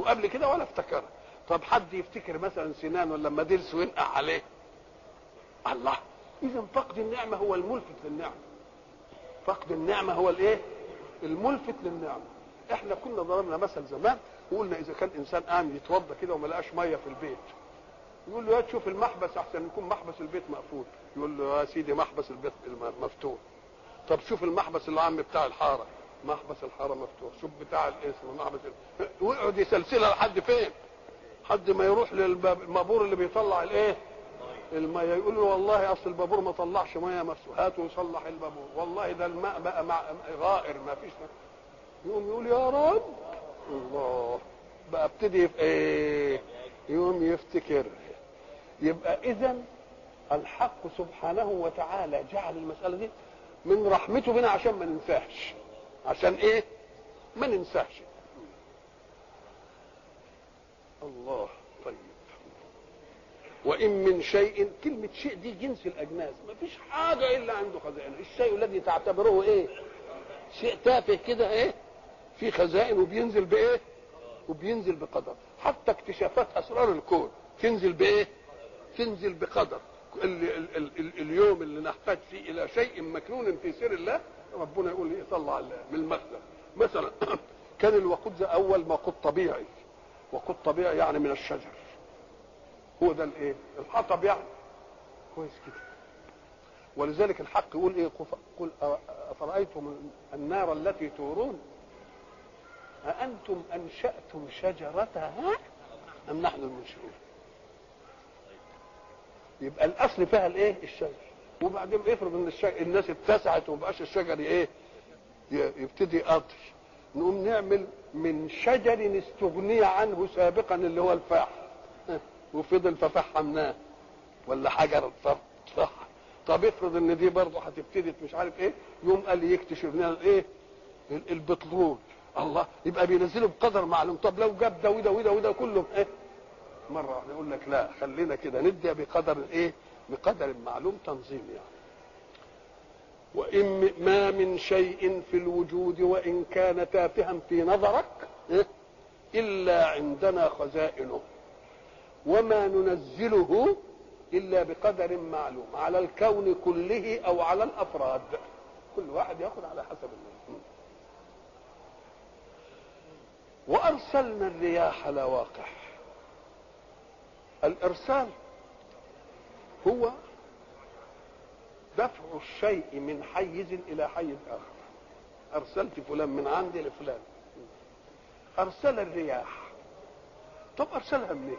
قبل كده ولا افتكرها طب حد يفتكر مثلا سنان ولا لما دلس وينقع عليه الله اذا فقد النعمه هو الملفت للنعمه فقد النعمه هو الايه الملفت للنعمه احنا كنا ضربنا مثل زمان وقلنا اذا كان انسان قام يتوضا كده وما لقاش ميه في البيت يقول له يا تشوف المحبس احسن يكون محبس البيت مقفول يقول له يا سيدي محبس البيت مفتوح طب شوف المحبس العام بتاع الحاره محبس الحاره مفتوح شوف بتاع الاسم محبس ال... ويقعد يسلسلها لحد فين حد ما يروح للبابور اللي بيطلع الايه الميه يقول له والله اصل البابور ما طلعش ميه مفتوح هاته وصلح البابور والله ده الماء بقى مع غائر ما فيش يقوم يقول يا رب الله بقى ابتدي في ايه يقوم يفتكر يبقى اذا الحق سبحانه وتعالى جعل المساله دي من رحمته بنا عشان ما ننساش عشان ايه ما ننساش الله طيب وان من شيء كلمه شيء دي جنس الاجناس ما فيش حاجه الا عنده خزائن الشيء الذي تعتبره ايه شيء تافه كده ايه في خزائن وبينزل بايه وبينزل بقدر حتى اكتشافات اسرار الكون تنزل بايه تنزل بقدر ال ال ال ال اليوم اللي نحتاج فيه الى شيء مكنون في سر الله ربنا يقول ايه طلع من المخزن مثلا كان الوقود ده اول وقود طبيعي وقود طبيعي يعني من الشجر هو ده الايه الحطب يعني كويس كده ولذلك الحق يقول ايه قل افرايتم النار التي تورون أأنتم أنشأتم شجرتها أم نحن المنشئون يبقى الأصل فيها الإيه الشجر وبعدين افرض إن الشجر الناس اتسعت وما بقاش الشجر إيه يبتدي قطر نقوم نعمل من شجر استغني عنه سابقا اللي هو الفحم وفضل ففحمناه ولا حجر فحم طب افرض ان دي برضه هتبتدي مش عارف ايه يوم قال لي يكتشف لنا الايه البترول الله يبقى بينزله بقدر معلوم طب لو جاب ده وده وده وده كلهم ايه مره واحده يقول لك لا خلينا كده ندي بقدر ايه بقدر معلوم تنظيم يعني وإن ما من شيء في الوجود وإن كان تافها في نظرك إيه؟ إلا عندنا خزائنه وما ننزله إلا بقدر معلوم على الكون كله أو على الأفراد كل واحد يأخذ على حسب المعنى. وأرسلنا الرياح لواقح الإرسال هو دفع الشيء من حيز إلى حيز آخر أرسلت فلان من عندي لفلان أرسل الرياح طب أرسلها منين؟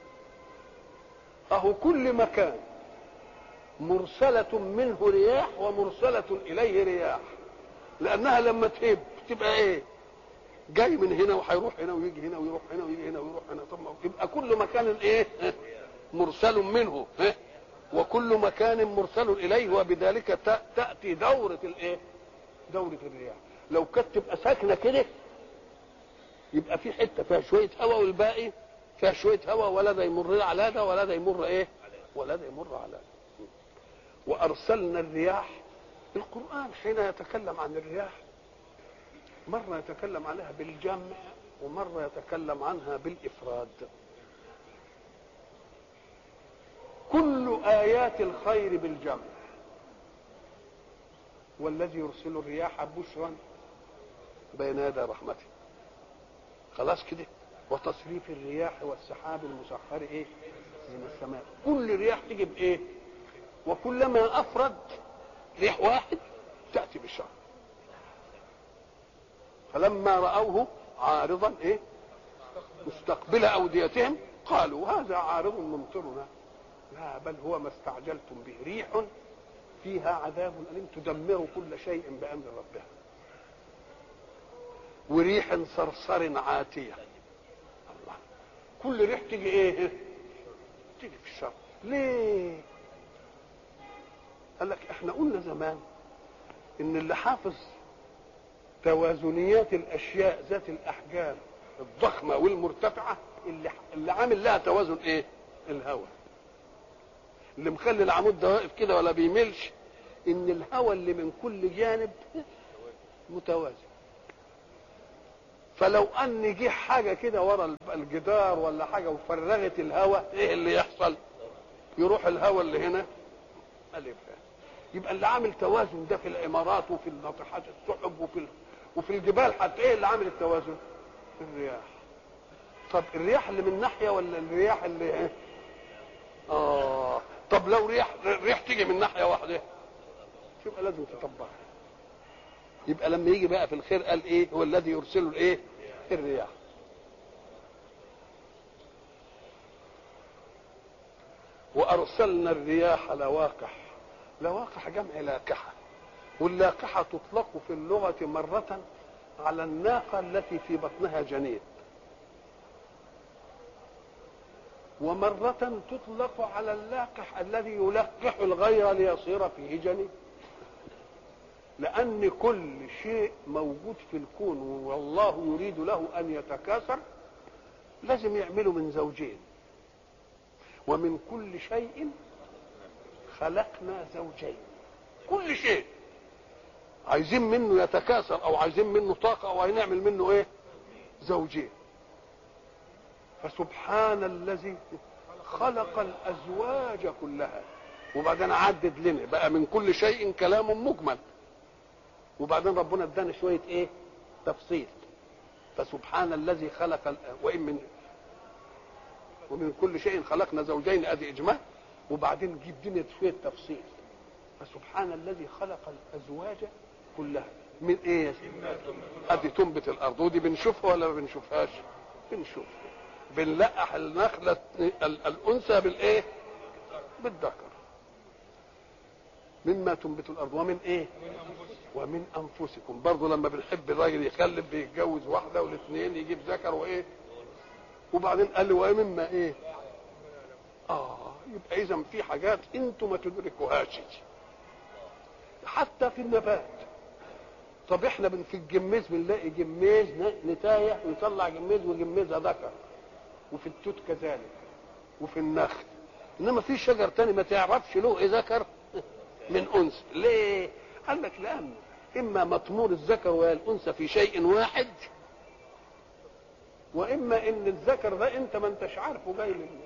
أهو كل مكان مرسلة منه رياح ومرسلة إليه رياح لأنها لما تهب تبقى إيه؟ جاي من هنا وهيروح هنا ويجي هنا ويروح هنا ويجي هنا ويروح هنا طب يبقى كل مكان ايه مرسل منه وكل مكان مرسل اليه وبذلك تاتي دوره الايه دوره الرياح لو كانت تبقى ساكنه كده يبقى في حته فيها شويه هواء والباقي فيها شويه هواء ولا ده يمر على ده ولا ده يمر ايه ولا ده يمر على ده وارسلنا الرياح القران حين يتكلم عن الرياح مرة يتكلم عليها بالجمع ومرة يتكلم عنها بالإفراد كل آيات الخير بالجمع والذي يرسل الرياح بشرا بين يدي رحمته خلاص كده وتصريف الرياح والسحاب المسخر ايه من السماء كل رياح تيجي بايه وكلما افرد ريح واحد تاتي بالشر فلما رأوه عارضا ايه مستقبل أوديتهم قالوا هذا عارض ممطرنا لا بل هو ما استعجلتم به ريح فيها عذاب أليم تدمر كل شيء بأمر ربها وريح صرصر عاتية الله كل ريح تيجي ايه تيجي في الشر ليه قال لك احنا قلنا زمان ان اللي حافظ توازنيات الاشياء ذات الاحجام الضخمه والمرتفعه اللي اللي عامل لها توازن ايه الهواء اللي مخلي العمود ده واقف كده ولا بيملش ان الهواء اللي من كل جانب متوازن فلو ان جه حاجه كده ورا الجدار ولا حاجه وفرغت الهواء ايه اللي يحصل يروح الهواء اللي هنا الف يبقى اللي عامل توازن ده في العمارات وفي ناطحات السحب وفي وفي الجبال حتى ايه اللي عامل التوازن الرياح طب الرياح اللي من ناحيه ولا الرياح اللي ايه اه طب لو رياح ريح تيجي من ناحيه واحده يبقى لازم تطبقها يبقى لما يجي بقى في الخير قال ايه هو الذي يرسل الايه الرياح وارسلنا الرياح لواقح لواقح جمع لاقحه واللاقحه تطلق في اللغه مره على الناقه التي في بطنها جنين ومرة تطلق على اللاقح الذي يلقح الغير ليصير فيه جنين لأن كل شيء موجود في الكون والله يريد له أن يتكاثر لازم يعمله من زوجين ومن كل شيء خلقنا زوجين كل شيء عايزين منه يتكاثر او عايزين منه طاقه او هنعمل منه ايه زوجين فسبحان الذي خلق الازواج كلها وبعدين عدد لنا بقى من كل شيء كلام مجمل وبعدين ربنا ادانا شويه ايه تفصيل فسبحان الذي خلق ال... وان من ومن كل شيء خلقنا زوجين ادي اجمال وبعدين جيب دنيا شويه تفصيل فسبحان الذي خلق الازواج كلها من ايه يا سيدي ادي تنبت الارض ودي بنشوفها ولا ما بنشوفهاش بنشوف بنلقح النخله ال- الانثى بالايه بالذكر مما تنبت الارض ومن ايه ومن انفسكم برضه لما بنحب الراجل يخلف بيتجوز واحده والاثنين يجيب ذكر وايه وبعدين قال لي ومما ايه اه يبقى اذا في حاجات انتم ما تدركوهاش حتى في النبات طب احنا بن في الجميز بنلاقي جميز نتايه ويطلع جميز وجميزها ذكر وفي التوت كذلك وفي النخل انما في شجر تاني ما تعرفش له ايه ذكر من انثى ليه قال لك لان اما مطمور الذكر والانثى في شيء واحد واما ان الذكر ده انت ما انتش عارفه جاي من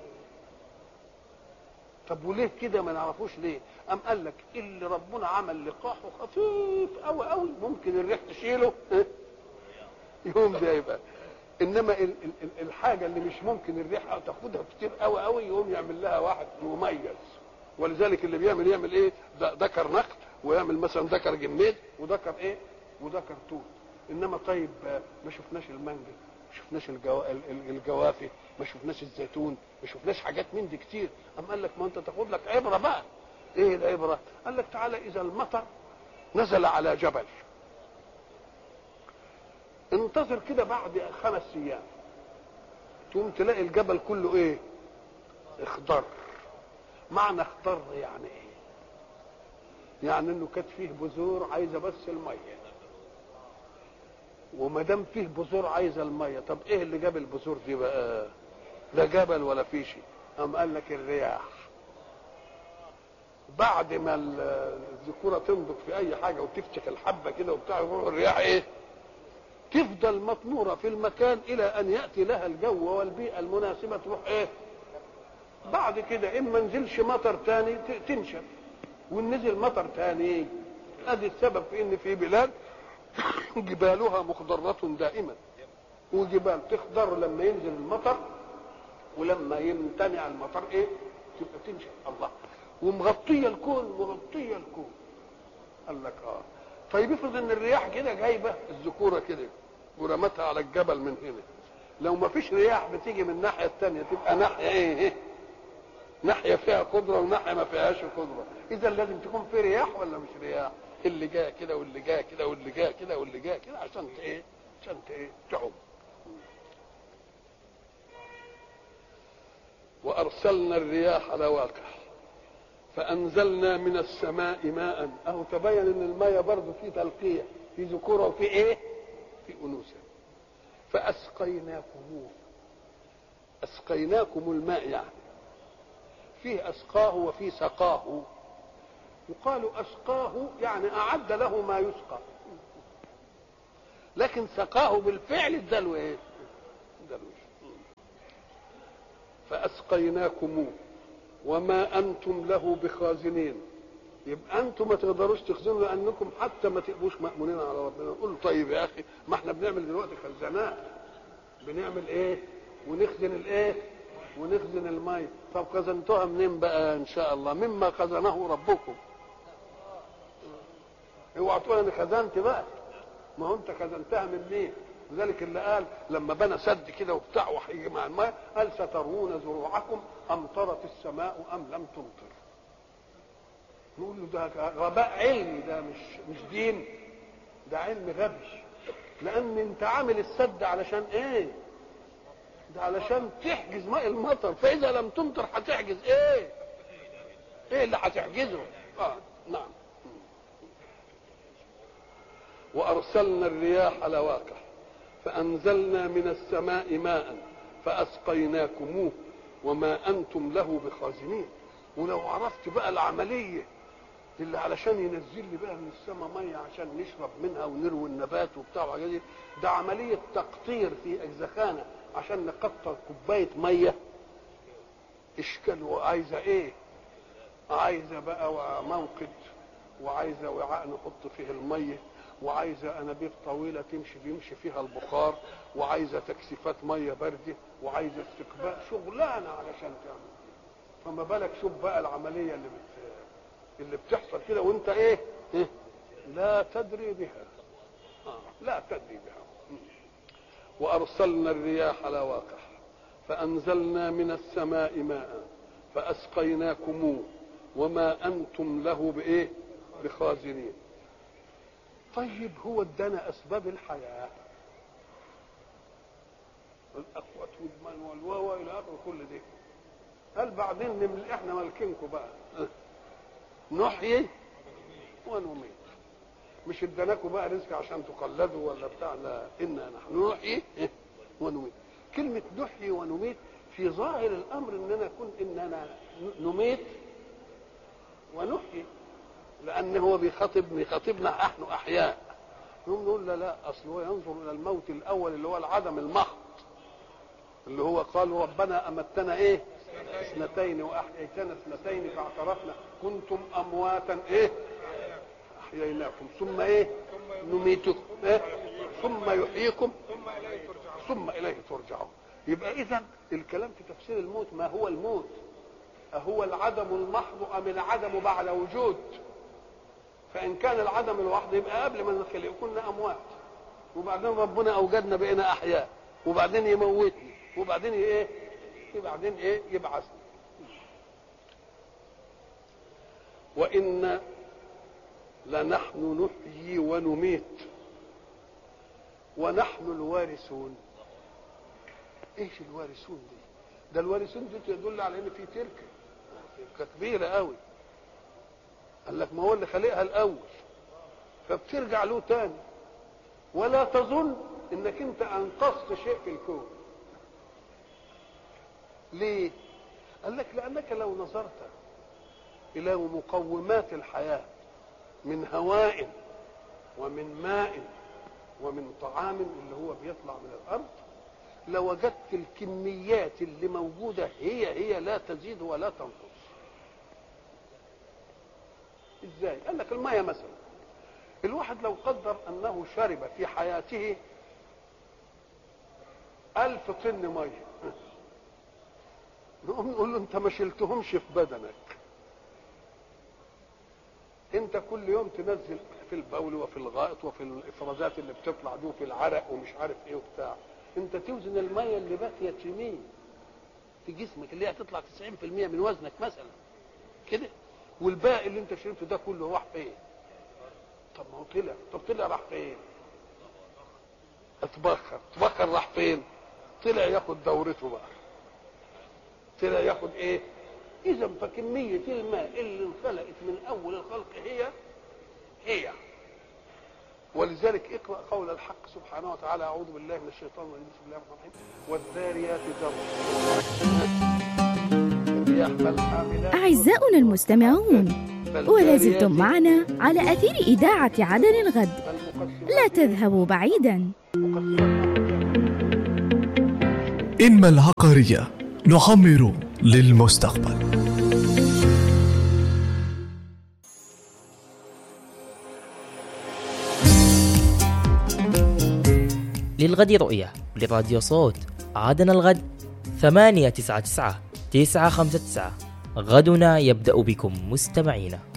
طب وليه كده ما نعرفوش ليه ام قال لك اللي ربنا عمل لقاحه خفيف قوي قوي ممكن الريح تشيله يوم ده يبقى انما ال- ال- ال- الحاجه اللي مش ممكن الريح تاخدها كتير قوي قوي يقوم يعمل لها واحد مميز ولذلك اللي بيعمل يعمل ايه ده ذكر نخل ويعمل مثلا ذكر جميد وذكر ايه وذكر توت انما طيب آه، ما شفناش المانجا ما شفناش الجو... ال- ال- الجوافه ما شفناش الزيتون ما شفناش حاجات من دي كتير ام قال لك ما انت تاخد لك عبره بقى ايه العبره قال لك تعالى اذا المطر نزل على جبل انتظر كده بعد خمس ايام تقوم تلاقي الجبل كله ايه اخضر معنى اخضر يعني ايه يعني انه كانت فيه بذور عايزه بس الميه وما دام فيه بذور عايزه الميه طب ايه اللي جاب البذور دي بقى لا جبل ولا في شيء قام قال لك الرياح بعد ما ال- الذكوره تنضج في اي حاجه وتفشخ الحبه كده وبتاع يروح الرياح ايه تفضل مطموره في المكان الى ان ياتي لها الجو والبيئه المناسبه تروح ايه بعد كده اما نزلش مطر تاني ت- تنشف ونزل مطر تاني ادي السبب في ان في بلاد جبالها مخضرة دائما وجبال تخضر لما ينزل المطر ولما يمتنع المطر ايه تبقى تنشف الله ومغطيه الكون مغطيه الكون قال لك اه طيب افرض ان الرياح كده جايبه الذكوره كده ورمتها على الجبل من هنا لو ما فيش رياح بتيجي من الناحيه الثانيه تبقى ناحيه ايه, إيه؟ ناحيه فيها قدره وناحيه ما فيهاش قدره اذا لازم تكون في رياح ولا مش رياح اللي جاء كده واللي جاء كده واللي جاء كده واللي جاء كده عشان ت- ايه عشان ت- ايه تعم وارسلنا الرياح لواقح فانزلنا من السماء ماء اهو تبين ان الماء برضه فيه تلقيح في ذكوره وفي ايه في انوثه فاسقيناكموه اسقيناكم الماء يعني فيه اسقاه وفيه سقاه يقال اسقاه يعني اعد له ما يسقى لكن سقاه بالفعل اداله ايه اداله فاسقيناكموه وما انتم له بخازنين يبقى انتم ما تقدروش تخزنوا لانكم حتى ما تبقوش مامونين على ربنا نقول له طيب يا اخي ما احنا بنعمل دلوقتي خزانات بنعمل ايه ونخزن الايه ونخزن الماء طب خزنتوها منين بقى ان شاء الله مما خزنه ربكم اوعى تقول انا خزنت بقى ما هو انت خزنتها من مين لذلك اللي قال لما بنى سد كده وبتاع وهيجي مع الماء قال سترون زروعكم امطرت السماء ام لم تمطر نقول له ده غباء علمي ده مش مش دين ده علم غبي لان انت عامل السد علشان ايه ده علشان تحجز ماء المطر فاذا لم تمطر هتحجز ايه ايه اللي هتحجزه اه نعم وارسلنا الرياح لواقح فانزلنا من السماء ماء فاسقيناكموه وما انتم له بخازنين ولو عرفت بقى العمليه اللي علشان ينزل لي بقى من السماء ميه عشان نشرب منها ونروي النبات وبتاع وحاجات دي ده عمليه تقطير في اجزخانه عشان نقطر كوبايه ميه اشكال وعايزه ايه عايزه بقى موقد وعايزه وعاء نحط فيه الميه وعايزه انابيب طويله تمشي بيمشي فيها البخار وعايزه تكثيفات ميه بارده وعايزه استقبال شغلانه علشان تعمل فما بالك شوف بقى العمليه اللي بت... اللي بتحصل كده وانت ايه, إيه؟ لا تدري بها آه. لا تدري بها وارسلنا الرياح لواقح فانزلنا من السماء ماء فاسقيناكموه وما انتم له بايه بخازنين طيب هو ادانا اسباب الحياه الاقوات والمال والواوا الى اخره كل ده هل بعدين نمل احنا مالكينكم بقى نحيي ونميت مش اداناكم بقى رزق عشان تقلدوا ولا بتاع لا انا نحن نحيي ونميت كلمة نحيي ونميت في ظاهر الامر اننا كن اننا نميت ونحيي لان هو بيخاطب بيخاطبنا نحن احياء نقوم نقول لا لا اصل هو ينظر الى الموت الاول اللي هو العدم المحض اللي هو قالوا ربنا امتنا ايه اثنتين واحييتنا اثنتين فاعترفنا كنتم امواتا ايه احييناكم ثم ايه نميتكم إيه؟ ثم يحييكم ثم اليه ترجعون يبقى اذا الكلام في تفسير الموت ما هو الموت أهو العدم المحض أم العدم بعد وجود فإن كان العدم الوحد يبقى قبل ما نخلق كنا أموات وبعدين ربنا أوجدنا بقينا أحياء وبعدين يموتني وبعدين إيه وبعدين إيه يبعثني وإن لنحن نحيي ونميت ونحن الوارثون ايش الوارثون دي ده الوارثون دي تدل على ان في تركه كبيره قوي قال لك ما هو اللي خلقها الاول فبترجع له تاني ولا تظن انك انت انقذت شيء في الكون ليه قال لك لانك لو نظرت الى مقومات الحياه من هواء ومن ماء ومن طعام اللي هو بيطلع من الارض لوجدت الكميات اللي موجوده هي هي لا تزيد ولا تنقص ازاي قال لك الميه مثلا الواحد لو قدر انه شرب في حياته ألف طن ميه نقوم نقول له انت ما شلتهمش في بدنك انت كل يوم تنزل في البول وفي الغائط وفي الافرازات اللي بتطلع دي وفي العرق ومش عارف ايه وبتاع انت توزن الميه اللي باقيه في مين في جسمك اللي هي هتطلع 90% من وزنك مثلا كده والباقي اللي انت شربته ده كله راح فين طب ما هو طلع طب طلع راح فين اتبخر اتبخر راح فين طلع ياخد دورته بقى طلع ياخد ايه اذا فكميه الماء اللي انخلقت من اول الخلق هي هي ولذلك اقرا قول الحق سبحانه وتعالى اعوذ بالله من الشيطان الرجيم بسم الله الرحمن الرحيم والذاريات ذروا أعزاؤنا المستمعون ولا زلتم معنا على أثير إذاعة عدن الغد لا تذهبوا بعيدا إنما العقارية نعمر للمستقبل للغد رؤية لراديو صوت عادنا الغد ثمانية تسعة تسعة تسعة خمسة تسعة غدنا يبدأ بكم مستمعينا